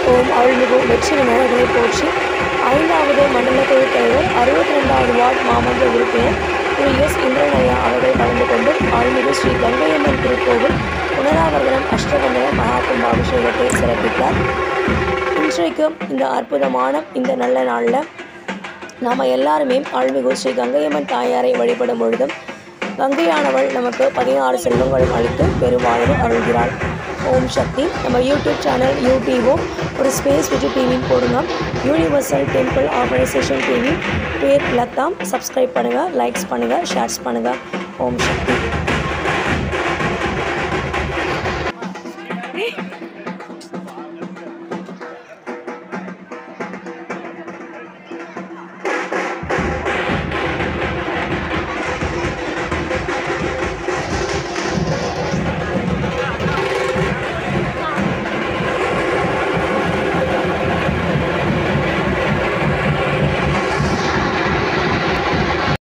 ஓம் அருள்மிகு வெற்றி விநாயகரை போற்றி ஐந்தாவது மண்டல குழு தலைவர் அறுபத்தி ரெண்டாவது வார்டு மாமன்ற உறுப்பினர் திரு எஸ் இந்திரனையா அவர்கள் கலந்து கொண்டு அருள்மிகு ஸ்ரீ கங்கையம்மன் திருக்கோவில் புனராவர்தனம் அஷ்டகந்தர மகா கும்பாபிஷேகத்தை சிறப்பித்தார் இன்றைக்கு இந்த அற்புதமான இந்த நல்ல நாளில் நாம் எல்லாருமே அருள்மிகு ஸ்ரீ கங்கையம்மன் தாயாரை வழிபடும் பொழுதும் கங்கையானவள் நமக்கு பதினாறு செல்வங்களும் அளித்து பெருவாழ்வு அருள்கிறாள் ஓம் சக்தி நம்ம யூடியூப் சேனல் யூடியூபோ ஒரு ஸ்பேஸ் விஜய் டிவின்னு போடுங்க யூனிவர்சல் டெம்பிள் ஆர்கனைசேஷன் டிவி பேர் லத்தா சப்ஸ்கிரைப் பண்ணுங்கள் லைக்ஸ் பண்ணுங்கள் ஷேர்ஸ் பண்ணுங்கள் ஓம் சக்தி